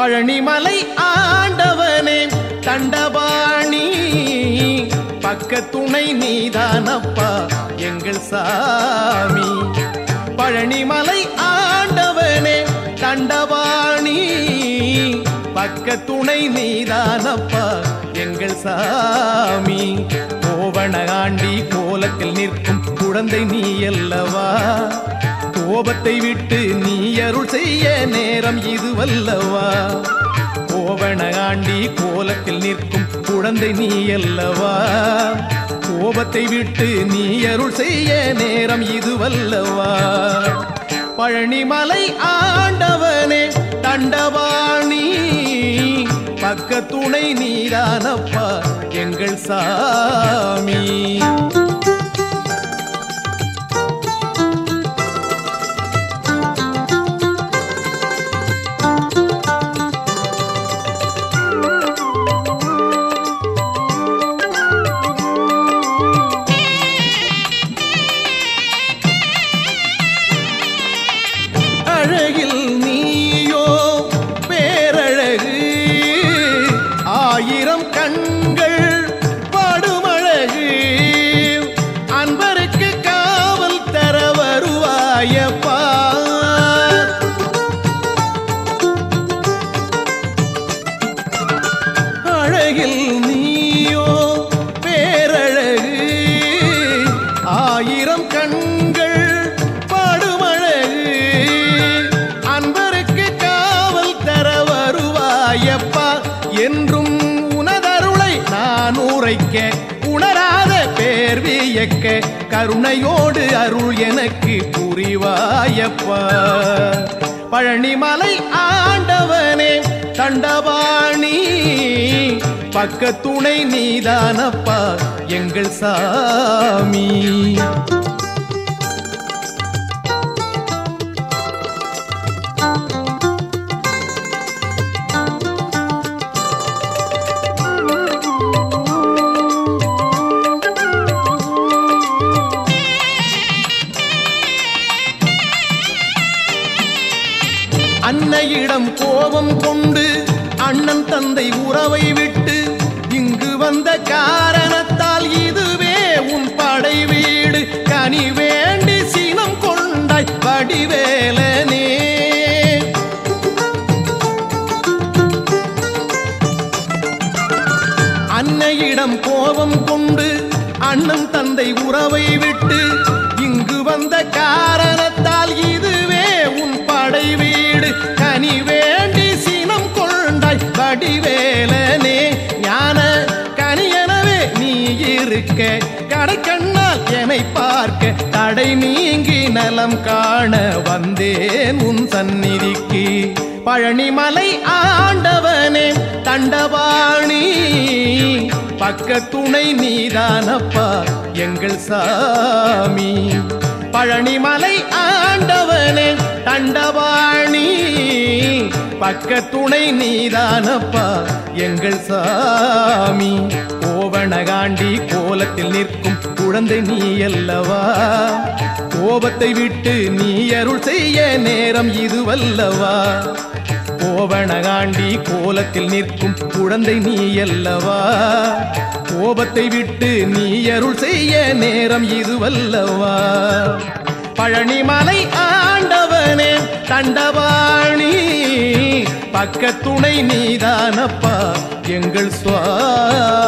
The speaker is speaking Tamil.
பழனிமலை ஆண்டவனே தண்டபாணி பக்க துணை நீதானப்பா எங்கள் சாமி பழனிமலை ஆண்டவனே தண்டபாணி பக்க துணை நீதானப்பா எங்கள் சாமி கோவண ஆண்டி கோலத்தில் நிற்கும் குழந்தை நீ அல்லவா கோபத்தை விட்டு நீ அருள் செய்ய நேரம் இதுவல்லவா கோவண ஆண்டி கோலத்தில் நிற்கும் குழந்தை நீ அல்லவா கோபத்தை விட்டு நீ அருள் செய்ய நேரம் இதுவல்லவா பழனிமலை ஆண்டவனே தண்டபாணி பக்க துணை நீதானப்பா எங்கள் சாமி அழகில் நீயோ பேரழகு ஆயிரம் கண்கள் படுமழகு அன்பருக்கு காவல் தர வருவாயப்பா அழகில் நீயோ பேரழகு ஆயிரம் கண்கள் படுமழகு அன்பருக்கு காவல் தர வருவாயப்பா என்றும் உனதருளை நான் உரைக்க உணராத பேர் வியக்க கருணையோடு அருள் எனக்கு புரிவாயப்பா பழனிமலை ஆண்டவனே தண்டபாணி பக்க துணை நீதானப்பா எங்கள் சாமி அன்னையிடம் கோபம் கொண்டு அண்ணன் தந்தை உறவை விட்டு இங்கு வந்த காரணத்தால் இதுவே உன் படை வீடு கனி வேண்டி சினம் கொண்டாய் வடிவேலனே அன்னையிடம் கோபம் கொண்டு அண்ணன் தந்தை உறவை விட்டு இங்கு வந்த காரணத்தால் இதுவே உன் படை வீடு கனி வேண்டி சினம் கொண்டாய் வடிவேலனே ஞான கனியனவே நீ இருக்க கடை கண்ணால் என்னை பார்க்க தடை நீங்கி நலம் காண வந்தேன் உன் சந்நிதிக்கு பழனிமலை ஆண்டவனே தண்டபாணி பக்க துணை நீதானப்பா எங்கள் சாமி பழனிமலை ஆண்டவனே தண்டபாணி பக்க துணை நீதானப்பா எங்கள் சாமி கோவணகாண்டி கோலத்தில் நிற்கும் குழந்தை நீ அல்லவா கோபத்தை விட்டு நீ அருள் செய்ய நேரம் இதுவல்லவா கோவணகாண்டி கோலத்தில் நிற்கும் குழந்தை நீ அல்லவா கோபத்தை விட்டு நீ அருள் செய்ய நேரம் இதுவல்லவா பழனிமலை ஆண்டவனே தண்டபாணி பக்க துணை நீதானப்பா எங்கள் சுவாமி